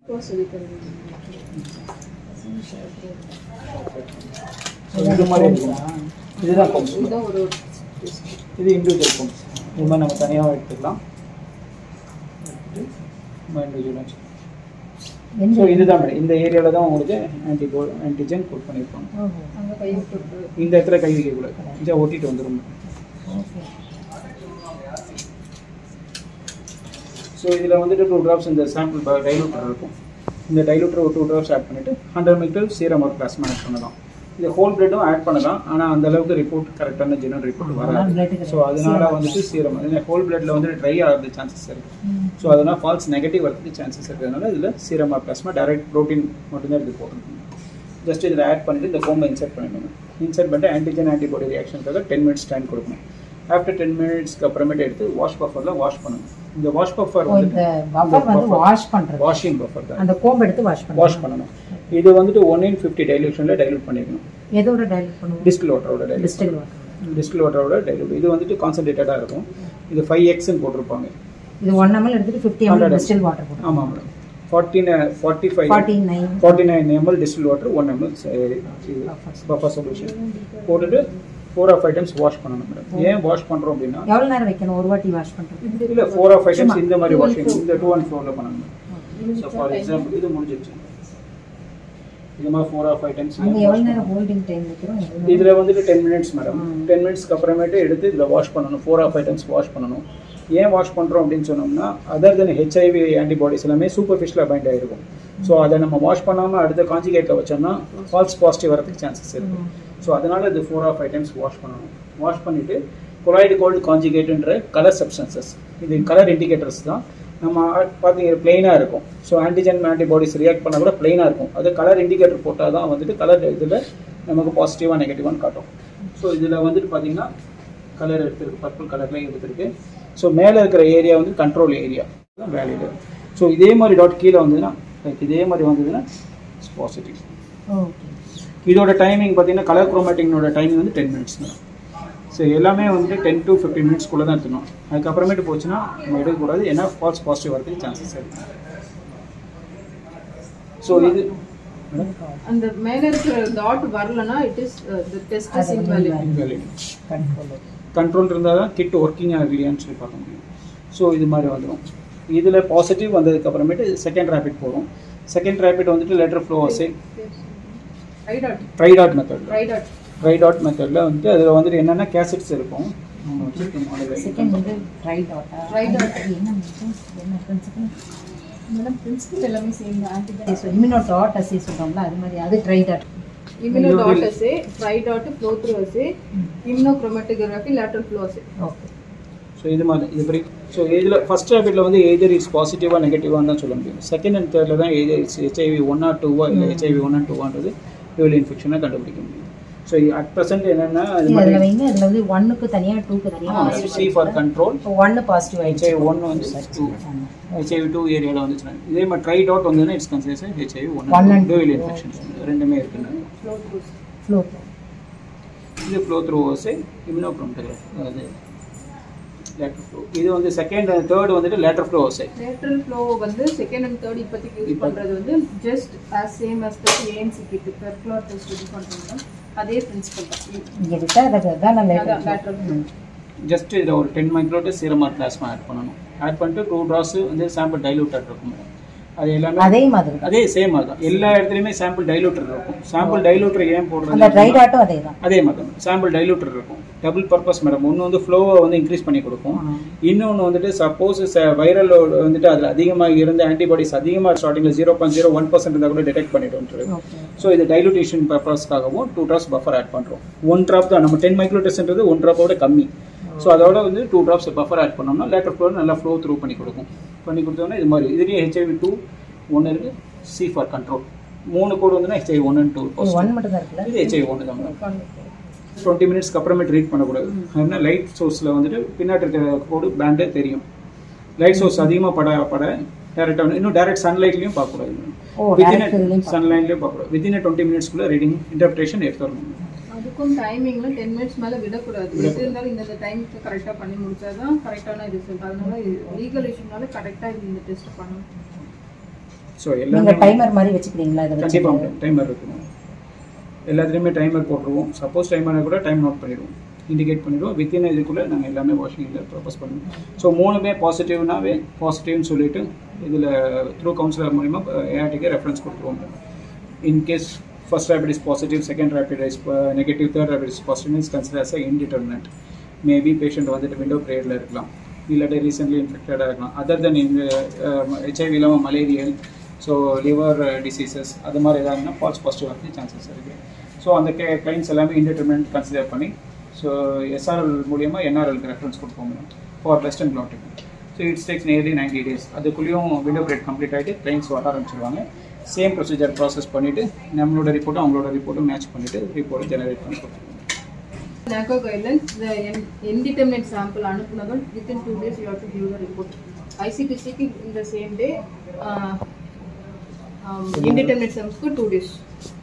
So இது மாதிரி இருக்குன்னா இதுதான் பம்ப்ஸ் இது இண்டிவிஜுவல் பம்ப்ஸ் இது மாதிரி நம்ம தனியாக எடுத்துக்கலாம் எடுத்துட்டு நம்ம இண்டிவிஜுவலாக வச்சுக்கலாம் ஸோ இதுதான் மேடம் இந்த ஏரியாவில் தான் உங்களுக்கு ஆன்டிபோ ஆன்டிஜன் கோட் பண்ணியிருப்பாங்க இந்த இடத்துல கை வைக்கக்கூடாது இதை ஒட்டிட்டு வந்துடும் ஸோ இதில் வந்துட்டு டூ ட்ராப்ஸ் இந்த சாம்பிள் டைலூட்டர் இருக்கும் இந்த டைலூட்டர் ஒரு டூ ட்ராப்ஸ் ஆட் பண்ணிவிட்டு ஹண்ட்ரட் மீட்டர் சீரம் ஒரு பிளாஸ்மா ஆட் பண்ணலாம் இது ஹோல் பிளட்டும் ஆட் பண்ணலாம் ஆனால் அந்த அளவுக்கு ரிப்போர்ட் கரெக்டான ஜெனரல் ரிப்போர்ட் வராது ஸோ அதனால வந்துட்டு சீரம் ஹோல் பிளட்ல வந்து ட்ரை ஆகிறது சான்சஸ் இருக்கு ஸோ அதனால ஃபால்ஸ் நெகட்டிவ் வரதுக்கு சான்சஸ் இருக்கிறதுனால இதில் serum or plasma direct protein மட்டும்தான் இது போட்டுருக்கணும் ஜஸ்ட் இதில் ஆட் பண்ணிட்டு இந்த கோம்பை இன்சர்ட் பண்ணிடணும் இன்சர்ட் பண்ணிட்டு ஆன்டிஜன் ஆன்டிபாடி ரியாக்ஷனுக்காக டென் மினிட்ஸ் டைம் கொடுக்கணும் ஆஃப்டர் டென் மினிட்ஸ்க்கு அப்புறமேட்டு எடுத்து வாஷ் பஃபரில் வாஷ் பண்ணணும் இந்த வாஷ் பஃபர் ஓ, இந்த பஃபர் வந்து வாஷ் பண்றது வாஷிங் பஃபர் தான் அந்த கோம்பு எடுத்து வாஷ் பண்றது வாஷ் பண்ணணும் இது வந்துட்டு ஒன் இன் ஃபிஃப்டி டைலூஷனில் டைலூட் பண்ணிக்கணும் எதோட டைலூட் பண்ணுவோம் டிஸ்டில் வாட்டரோட டைலூட் டிஸ்டில் வாட்டர் டிஸ்டில் வாட்டரோட டைலூட் இது வந்துட்டு கான்சன்ட்ரேட்டடாக இருக்கும் இது ஃபைவ் எக்ஸ்ன்னு போட்டிருப்பாங்க இது ஒன் எம்எல் எடுத்துட்டு ஃபிஃப்டி எம்எல் டிஸ்டில் வாட்டர் போட்டு ஆமாம் madam forty forty five forty nine forty nine ML distil water one ML buffer solution போட்டுட்டு ஃபோர் ஆஃப் ஐட்டம்ஸ் வாஷ் பண்ணணும் மேடம் ஏன் வாஷ் பண்ணுறோம் அப்படின்னா எவ்வளோ நேரம் வைக்கணும் ஒரு வாட்டி வாஷ் பண்றது இல்லை ஃபோர் ஆஃப் ஐட்டம்ஸ் இந்த மாதிரி வாஷிங் இந்த டூ அண்ட் ஃபோரில் பண்ணணும் ஸோ ஃபார் எக்ஸாம்பிள் இது முடிஞ்சிருச்சு இது மாதிரி ஃபோர் ஆஃப் ஐட்டம்ஸ் அங்க எவ்வளோ நேரம் ஹோல்டிங் டைம் வைக்கிறோம் எவ்வளவு இதில் வந்துட்டு டென் மினிட்ஸ் மேடம் டென் மினிட்ஸ்க்கு அப்புறமேட்டு எடுத்து இதில் வாஷ் பண்ணணும் ஃபோர் ஆஃப் ஐட்டம்ஸ் வாஷ் பண்ணணும் ஏன் வாஷ் பண்ணுறோம் அப்படின்னு சொன்னோம்னா அதர் தென் ஹெச்ஐவி ஆன்டிபாடிஸ் எல்லாமே சூப்பர்ஃபிஷியலாக பைண்ட் ஆகிருக்கும் ஸோ அதை நம்ம வாஷ் பண்ணாமல் அடுத்த காஞ்சிகேட்டில் வச்சோம்னா ஃபால்ஸ் பாசிட்டிவ் வரதுக்கு சான்சஸ் இருக்குது ஸோ அதனால் இது ஃபோர் ஆஃப் ஐட்டம்ஸ் வாஷ் பண்ணணும் வாஷ் பண்ணிவிட்டு கொலாய்டு கோல்டு காஞ்சிகேட்டுன்ற கலர் சப்ஸ்டன்சஸ் இது கலர் இண்டிகேட்டர்ஸ் தான் நம்ம பார்த்தீங்க பிளெயினாக இருக்கும் ஸோ ஆன்டிஜன் ஆன்டிபாடிஸ் ரியாக்ட் பண்ணால் கூட பிளெயினாக இருக்கும் அது கலர் இண்டிகேட்டர் போட்டால் தான் வந்துட்டு கலர் இதில் நமக்கு பாசிட்டிவாக நெகட்டிவான்னு காட்டும் ஸோ இதில் வந்துட்டு பார்த்தீங்கன்னா கலர் எடுத்துருக்கு பர்பிள் கலர்லேயும் எடுத்துருக்கு ஸோ மேலே இருக்கிற ஏரியா வந்து கண்ட்ரோல் ஏரியா தான் வேலிடு ஸோ இதே மாதிரி டாட் கீழே வந்ததுன்னா லைக் இதே மாதிரி வந்ததுன்னா பாசிட்டிவ் ஓகே இதோட டைமிங் பார்த்தீங்கன்னா கலர் குரோமேட்டிங்கோட டைமிங் வந்து டென் மினிட்ஸ் தான் ஸோ எல்லாமே வந்து டென் டு ஃபிஃப்டீன் மினிட்ஸ்க்குள்ளே தான் எடுத்துக்கணும் அதுக்கப்புறமேட்டு போச்சுன்னா நம்ம எடுக்கக்கூடாது ஏன்னா ஃபால்ஸ் பாசிட்டிவ் வரதுக்கு சான்சஸ் இருக்கு ஸோ இது மேடம் அந்த மேல இருக்கிற டாட் வரலனா it is the test is invalid invalid. Control control இருந்தால் தான் கிட் ஒர்க்கிங் ஆகலையான்னு சொல்லி பார்க்க முடியும் ஸோ இது மாதிரி வந்துடும் இதில் பாசிட்டிவ் வந்ததுக்கு அப்புறமேட்டு செகண்ட் ரேபிட் போகும் செகண்ட் ரேபிட் வந்துட்டு lateral flow assay tri dot tri dot method tri dot tri dot மெத்தடில் வந்துட்டு அதில் வந்துட்டு என்னென்ன கேசட்ஸ் இருக்கும் நம்ம வச்சிருக்க model ஐ. செகண்ட் வந்து ட்ரை டாட்டா Dry dot. என்ன mission? என்ன பிரின்சிபல் மேடம் பிரின்சிபல் எல்லாமே சேம் தான் ஆன்டிஜன் இம்யூனோ டாட் அசி சொல்றோம்ல அது மாதிரி அது tri dot immuno dot assay tri dot flow through assay immunochromatography lateral flow assay okay so இது மாதிரி இது படி ஸோ இதில் ஃபஸ்ட் ரேபிட்டில் வந்து எய்தர் இட்ஸ் பாசிட்டிவாக நெகட்டிவாக தான் சொல்ல முடியும் செகண்ட் அண்ட் தேர்டில் தான் either it's HIV one or டூவா இல்லை ஹெச்ஐவி ஒன் அண்ட் டூவான்றது டியூவல் இன்ஃபெக்ஷனாக கண்டுபிடிக்க முடியும் ஸோ அட் ப்ரெசென்ட் என்னென்னா இது அதுல மாதிரி வைங்க அதுல வந்து ஒன்னுக்கு தனியா டூக்கு தனியா சி ஃபார் கண்ட்ரோல் இப்போ ஒன்னு பாசிட்டிவ் ஆயிடுச்சு ஹெச்ஐவி ஒன் வந்து டூ ஹெச்ஐவி டூ ஏரியாவில் வந்துச்சுன்னா இதே மாதிரி ட்ரை டாட் வந்ததுன்னா it's considers HIV One one and dual infections ரெண்டுமே இருக்குன்னு ஃப்ளோ த்ரூ ஃப்ளோ இது ஃப்ளோ த்ரூ ஓசை இம்யூனோக்ரோமட்டோகிராஃபி அதாவது லேட்டர் ஃப்ளோ இது வந்து செகண்ட் தேர்ட் வந்துட்டு lateral flow assay lateral flow வந்து செகண்ட் அண்ட் தேர்ட் இப்போதைக்கு யூஸ் பண்றது வந்து just as same as the ANC kit particular test இது பண்றோம்னா அதே பிரின்சிபல் தான் இங்க விட்டா அதுக்கு தான் நான் அதான் லேட்டர் லேட்டரல் ஃப்ளோ ஜஸ்ட் இதில் ஒரு ten micro serum or plasma add பண்ணணும் ஆட் பண்ணிட்டு டூ ட்ராஸ் வந்து சாம்பிள் டைலூட்டட் இருக்கும் மேடம் அது எல்லாமே அதே மாதிரி தான் அதே சேம் அதுதான் எல்லா இடத்துலையுமே சாம்பிள் டைலூட்டர் இருக்கும் சாம்பிள் டைலூட்டர் ஏன் அந்த போடுறது ட்ரை டாட்டும் அதே தான் அதே மாதிரி தான் சாம்பிள் டைலூட்டர் இருக்கும் டபுள் பர்பஸ் மேடம் ஒன்று வந்து ஃப்ளோவை வந்து இன்க்ரீஸ் பண்ணி கொடுக்கும் இன்னொன்று வந்துட்டு சப்போஸ் வைரல் வந்துட்டு அதில் அதிகமாக இருந்த ஆன்டிபாடிஸ் அதிகமாக ஸ்டார்டிங்கில் zero point zero one percent இருந்தால் கூட டிடெக்ட் பண்ணிட்டு ஓகே ஸோ இது டைலூட்டேஷன் பர்பஸ்க்காகவும் டூ ட்ராப்ஸ் பஃபர் ஆட் பண்ணுறோம் ஒன் ட்ராப் தான் நம்ம டென் மைக்ரோ டெஸ்ட்ன்றது ஒன் ட்ராப்போட கம்மி ஸோ அதோட வந்து டூ ட்ராப்ஸ் பஃபர் ஆட் பண்ணோம்னா லேட்டர் ஃப்ளோ நல்லா ஃப்ளோ த்ரூ பண்ணி கொடுக்கும் பண்ணி கொடுத்தோன்னா இது மாதிரி இதுலேயே ஹெச்ஐவி டூ ஒன்று இருக்குது சி ஃபார் கண்ட்ரோல் மூணு கோடு வந்துன்னா HIV one and two one மட்டும் தான் இருக்குல்ல இது ஹெச்ஐவி ஒன்று தான் டுவெண்ட்டி மினிட்ஸ்க்கு அப்புறமேட்டு ரீட் பண்ணக்கூடாது ஏன்னா லைட் சோர்ஸில் வந்துட்டு பின்னாடி இருக்கிற கோடு பேண்டே தெரியும் லைட் சோர்ஸ் அதிகமாக பட பட டேரெக்டாக இன்னும் டேரக்ட் சன்லைட்லையும் பார்க்கக்கூடாது ஓ வித்தின் direct இதுலயும் சன்லைன்லேயும் பார்க்கக்கூடாது வித்தின் டுவெண்ட்டி மினிட்ஸ்க்குள்ளே ரீடிங் இன்டர்பிரேஷன் எடுத்து வரணும் அதுக்கும் டைமிங்ல டென் மினிட்ஸ் மேல விடக்கூடாது எது இருந்தாலும் இந்த டைம்க்கு கரெக்டா பண்ணி முடிச்சாதான் கரெக்டான ரிசல்ட் அதனால லீகல் இஷ்யூனால கரெக்டா இந்த டெஸ்ட் பண்ணணும் ஸோ நீங்க எல்லாமே டைமர் மாதிரி வச்சுக்கிறீங்களா இதை வச்சு கண்டிப்பாக டைமர் இருக்கணும் எல்லாத்துலேயுமே டைமர் போட்டுருவோம் சப்போஸ் டைமரை கூட டைம் நோட் பண்ணிடுவோம் இண்டிகேட் பண்ணிடுவோம் வித்தின் இதுக்குள்ளே நாங்கள் எல்லாமே வாஷிங்கில் ப்ரொபோஸ் பண்ணுவோம் ஸோ மூணுமே பாசிட்டிவ்னாவே பாசிட்டிவ்னு சொல்லிட்டு இதில் த்ரூ கவுன்சிலர் மூலிமா ஏஆர்டிக்கு ரெஃபரன்ஸ் கொடுத்துருவோம் in case first rapid is positive second rapid is negative third rapid is positive is consider as indeterminate maybe patient வந்துட்டு விண்டோ ப்ரேயரில் இருக்கலாம் இல்லாட்டி ரீசென்ட்லி இன்ஃபெக்டடாக இருக்கலாம் அதர் தென் இந்த ஹெச்ஐவி இல்லாமல் மலேரியல் ஸோ லிவர் டிசீசஸ் அது மாதிரி ஏதாவதுனா ஃபால்ஸ் பாசிட்டிவ் ஆகிறது சான்சஸ் இருக்குது ஸோ அந்த கே கிளைண்ட்ஸ் எல்லாமே இன்டிட்டர்மினன்ட் கன்சிடர் பண்ணி ஸோ எஸ்ஆர்எல் மூலியமாக என்ஆர்எல்க்கு ரெஃபரன்ஸ் கொடுப்போம் for western blotting so it's takes nearly ninety days அதுக்குள்ளேயும் விண்டோ பிரேட் கம்ப்ளீட் ஆகிட்டு கிளைண்ட்ஸ் வர ஆரம்பிச்சிருவாங்க சேம் ப்ரொசீஜர் ப்ராசஸ் பண்ணிவிட்டு நம்மளோட ரிப்போர்ட்டும் அவங்களோட ரிப்போர்ட்டும் மேட்ச் பண்ணிவிட்டு ரிப்போர்ட்டை ஜெனரேட் பண்ணி கொடுத்துருவோம் NACO guidelines, the in- indeterminate sample அனுப்புனதும் within two days you have to give the report. ICTC க்கு in the same day, uh, um, indeterminate samples க்கு two days.